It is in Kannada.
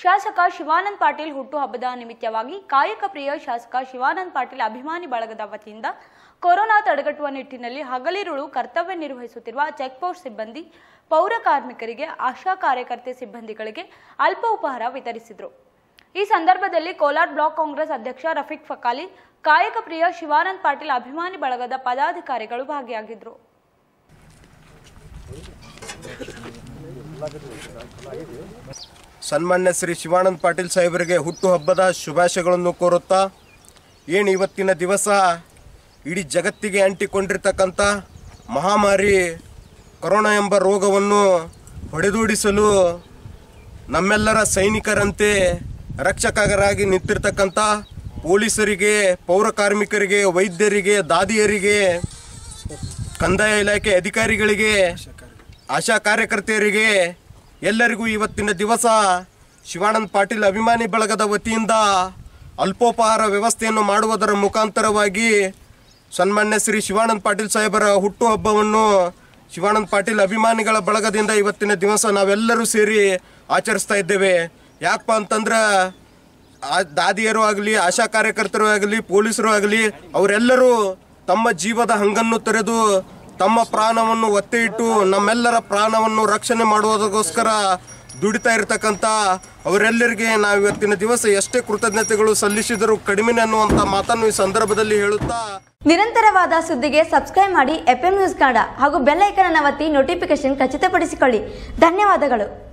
ಶಾಸಕ ಶಿವಾನಂದ್ ಪಾಟೀಲ್ ಹುಟ್ಟುಹಬ್ಬದ ನಿಮಿತ್ತವಾಗಿ ಕಾಯಕ ಪ್ರಿಯ ಶಾಸಕ ಶಿವಾನಂದ್ ಪಾಟೀಲ್ ಅಭಿಮಾನಿ ಬಳಗದ ವತಿಯಿಂದ ಕೊರೋನಾ ತಡೆಗಟ್ಟುವ ನಿಟ್ಟಿನಲ್ಲಿ ಹಗಲಿರುಳು ಕರ್ತವ್ಯ ನಿರ್ವಹಿಸುತ್ತಿರುವ ಚೆಕ್ಪೋಸ್ಟ್ ಸಿಬ್ಬಂದಿ ಪೌರ ಕಾರ್ಮಿಕರಿಗೆ ಆಶಾ ಕಾರ್ಯಕರ್ತೆ ಸಿಬ್ಬಂದಿಗಳಿಗೆ ಅಲ್ಪ ಉಪಹಾರ ವಿತರಿಸಿದರು ಈ ಸಂದರ್ಭದಲ್ಲಿ ಕೋಲಾರ ಬ್ಲಾಕ್ ಕಾಂಗ್ರೆಸ್ ಅಧ್ಯಕ್ಷ ರಫೀಕ್ ಫಕಾಲಿ ಕಾಯಕ ಪ್ರಿಯ ಶಿವಾನಂದ್ ಪಾಟೀಲ್ ಅಭಿಮಾನಿ ಬಳಗದ ಪದಾಧಿಕಾರಿಗಳು ಭಾಗಿಯಾಗಿದ್ದರು ಸನ್ಮಾನ್ಯ ಶ್ರೀ ಶಿವಾನಂದ ಪಾಟೀಲ್ ಸಾಹೇಬರಿಗೆ ಹುಟ್ಟುಹಬ್ಬದ ಶುಭಾಶಯಗಳನ್ನು ಕೋರುತ್ತಾ ಏನು ಇವತ್ತಿನ ದಿವಸ ಇಡೀ ಜಗತ್ತಿಗೆ ಅಂಟಿಕೊಂಡಿರ್ತಕ್ಕಂಥ ಮಹಾಮಾರಿ ಕೊರೋನಾ ಎಂಬ ರೋಗವನ್ನು ಹೊಡೆದೋಡಿಸಲು ನಮ್ಮೆಲ್ಲರ ಸೈನಿಕರಂತೆ ರಕ್ಷಕರಾಗಿ ನಿಂತಿರ್ತಕ್ಕಂಥ ಪೊಲೀಸರಿಗೆ ಪೌರ ಕಾರ್ಮಿಕರಿಗೆ ವೈದ್ಯರಿಗೆ ದಾದಿಯರಿಗೆ ಕಂದಾಯ ಇಲಾಖೆ ಅಧಿಕಾರಿಗಳಿಗೆ ಆಶಾ ಕಾರ್ಯಕರ್ತೆಯರಿಗೆ ಎಲ್ಲರಿಗೂ ಇವತ್ತಿನ ದಿವಸ ಶಿವಾನಂದ ಪಾಟೀಲ್ ಅಭಿಮಾನಿ ಬಳಗದ ವತಿಯಿಂದ ಅಲ್ಪೋಪಹಾರ ವ್ಯವಸ್ಥೆಯನ್ನು ಮಾಡುವುದರ ಮುಖಾಂತರವಾಗಿ ಸನ್ಮಾನ್ಯ ಶ್ರೀ ಶಿವಾನಂದ ಪಾಟೀಲ್ ಸಾಹೇಬರ ಹುಟ್ಟುಹಬ್ಬವನ್ನು ಶಿವಾನಂದ ಪಾಟೀಲ್ ಅಭಿಮಾನಿಗಳ ಬಳಗದಿಂದ ಇವತ್ತಿನ ದಿವಸ ನಾವೆಲ್ಲರೂ ಸೇರಿ ಆಚರಿಸ್ತಾ ಇದ್ದೇವೆ ಯಾಕಪ್ಪ ಅಂತಂದ್ರೆ ಆ ದಾದಿಯರು ಆಗಲಿ ಆಶಾ ಕಾರ್ಯಕರ್ತರು ಆಗಲಿ ಪೊಲೀಸರು ಆಗಲಿ ಅವರೆಲ್ಲರೂ ತಮ್ಮ ಜೀವದ ಹಂಗನ್ನು ತೊರೆದು ತಮ್ಮ ಪ್ರಾಣವನ್ನು ಒತ್ತೆ ಇಟ್ಟು ನಮ್ಮೆಲ್ಲರ ಪ್ರಾಣವನ್ನು ರಕ್ಷಣೆ ಮಾಡುವುದಕ್ಕೋಸ್ಕರ ದುಡಿತಾ ಇರತಕ್ಕಂಥ ಅವರೆಲ್ಲರಿಗೆ ನಾವು ಇವತ್ತಿನ ದಿವಸ ಎಷ್ಟೇ ಕೃತಜ್ಞತೆಗಳು ಸಲ್ಲಿಸಿದರೂ ಕಡಿಮೆ ಅನ್ನುವಂಥ ಮಾತನ್ನು ಈ ಸಂದರ್ಭದಲ್ಲಿ ಹೇಳುತ್ತಾ ನಿರಂತರವಾದ ಸುದ್ದಿಗೆ ಸಬ್ಸ್ಕ್ರೈಬ್ ಮಾಡಿ ಎಫ್ ನ್ಯೂಸ್ ಕನ್ನಡ ಹಾಗೂ ಬೆಲ್ ಐಕನ್ ಅನ್ನು ಒತ್ತಿ ನೋಟಿಫಿಕೇಶನ್ ಖಚಿತಪಡಿಸಿಕೊಳ್ಳಿ ಧನ್ಯವಾದಗಳು